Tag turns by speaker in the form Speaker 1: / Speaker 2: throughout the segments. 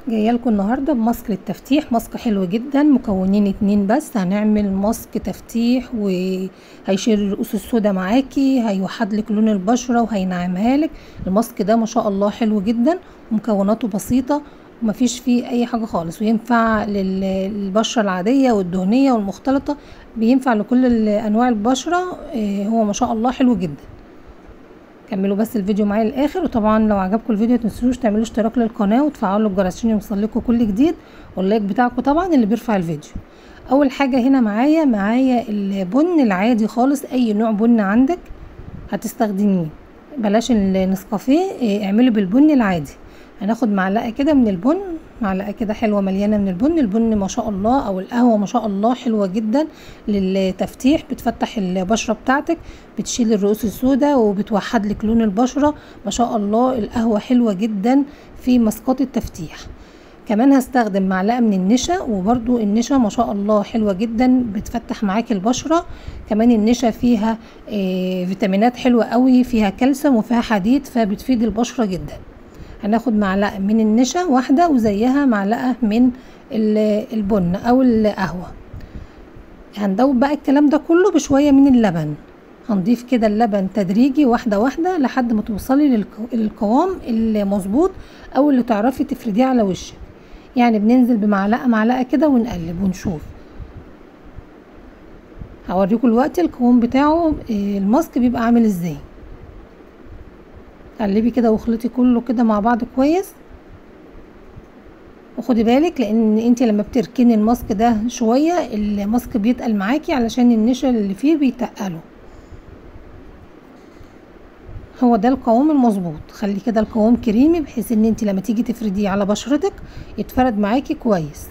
Speaker 1: جايه لكم النهارده بماسك للتفتيح ماسك حلو جدا مكونين اتنين بس هنعمل ماسك تفتيح وهيشيل الرؤوس السوداء معاكي هيوحد لك لون البشره وهينعمها لك الماسك ده ما شاء الله حلو جدا ومكوناته بسيطه ومفيش فيه اي حاجه خالص وينفع للبشره العاديه والدهنيه والمختلطه بينفع لكل انواع البشره هو ما شاء الله حلو جدا كملوا بس الفيديو معايا للاخر وطبعا لو عجبكم الفيديو متنسوش تعملوا اشتراك للقناه وتفعلوا الجرس عشان يوصلكم كل جديد واللايك بتاعكم طبعا اللي بيرفع الفيديو اول حاجه هنا معايا معايا البن العادي خالص اي نوع بن عندك هتستخدميه بلاش النسكافيه اعملي بالبن العادي هناخد معلقه كده من البن معلقه كده حلوه مليانه من البن البن ما شاء الله او القهوه ما شاء الله حلوه جدا للتفتيح بتفتح البشره بتاعتك بتشيل الرؤوس السوداء وبتوحد لك لون البشره ما شاء الله القهوه حلوه جدا في مسقات التفتيح كمان هستخدم معلقه من النشا وبرده النشا ما شاء الله حلوه جدا بتفتح معاكي البشره كمان النشا فيها آه فيتامينات حلوه قوي فيها كالسيوم وفيها حديد فبتفيد البشره جدا هناخد معلقه من النشا واحده وزيها معلقه من البن او القهوه هندوب بقى الكلام ده كله بشويه من اللبن هنضيف كده اللبن تدريجي واحده واحده لحد ما توصلي للقوام المظبوط او اللي تعرفي تفرديه على وشك يعني بننزل بمعلقه معلقه كده ونقلب ونشوف هوريكم دلوقتي القوام بتاعه الماسك بيبقى عامل ازاي قلبي كده واخلطي كله كده مع بعض كويس وخدي بالك لان انت لما بتركني الماسك ده شويه الماسك بيتقل معاكي علشان النشا اللي فيه بيتقله هو ده القوام المظبوط خلي كده القوام كريمي بحيث ان انت لما تيجي تفرديه على بشرتك يتفرد معاكي كويس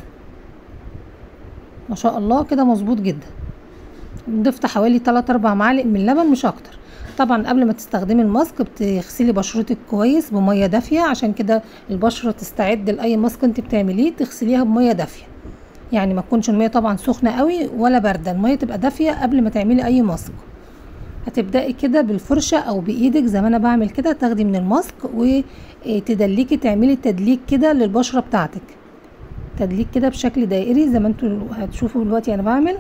Speaker 1: ما شاء الله كده مظبوط جدا ضفت حوالي 3 4 معالق من اللبن مش اكتر طبعا قبل ما تستخدمي الماسك بتغسلي بشرتك كويس بميه دافيه عشان كده البشره تستعد لاي ماسك انت بتعمليه تغسليها بميه دافيه يعني ما تكونش الميه طبعا سخنه قوي ولا بارده الميه تبقى دافيه قبل ما تعملي اي ماسك هتبداي كده بالفرشه او بايدك زي ما انا بعمل كده تاخدي من الماسك وتدليكي تعملي تدليك كده للبشره بتاعتك تدليك كده بشكل دائري زي ما انتوا هتشوفوا دلوقتي انا بعمل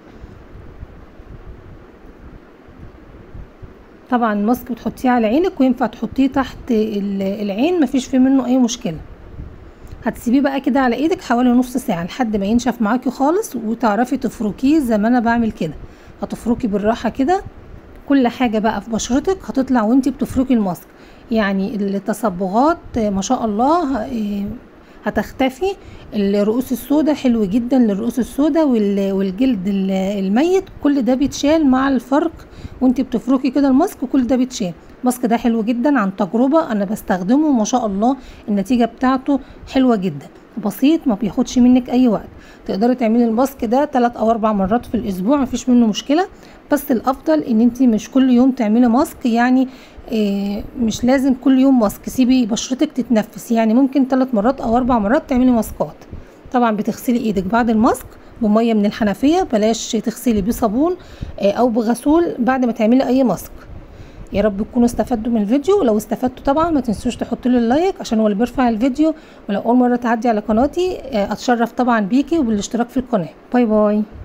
Speaker 1: طبعا الماسك بتحطيه على عينك وينفع تحطيه تحت العين مفيش فيه منه اي مشكله هتسيبيه بقى كده على ايدك حوالي نص ساعه لحد ما ينشف معاكي خالص وتعرفي تفركيه زي ما انا بعمل كده هتفركي بالراحه كده كل حاجه بقى في بشرتك هتطلع وانتي بتفركي الماسك يعني التصبغات ما شاء الله هتختفي الرؤوس السوداء حلو جدا للرؤوس السوداء والجلد الميت كل ده بيتشال مع الفرق وانت بتفركي كده الماسك وكل ده بيتشال الماسك ده حلو جدا عن تجربة انا بستخدمه ما شاء الله النتيجة بتاعته حلوة جدا بسيط ما بياخدش منك اي وقت تقدري تعملي الماسك ده 3 او 4 مرات في الاسبوع مفيش منه مشكلة بس الافضل ان انت مش كل يوم تعملي ماسك يعني إيه مش لازم كل يوم ماسك سيبي بشرتك تتنفس يعني ممكن 3 مرات او 4 مرات تعملي ماسكات طبعا بتغسلي ايدك بعد الماسك بميه من الحنفيه بلاش تغسلي بصابون إيه او بغسول بعد ما تعملي اي ماسك يا رب تكونوا استفدتوا من الفيديو ولو استفدتوا طبعا ما تنسوش تحطوا لي اللايك عشان هو اللي بيرفع الفيديو ولو اول مره تعدي على قناتي اتشرف طبعا بيكي وبالاشتراك في القناه باي باي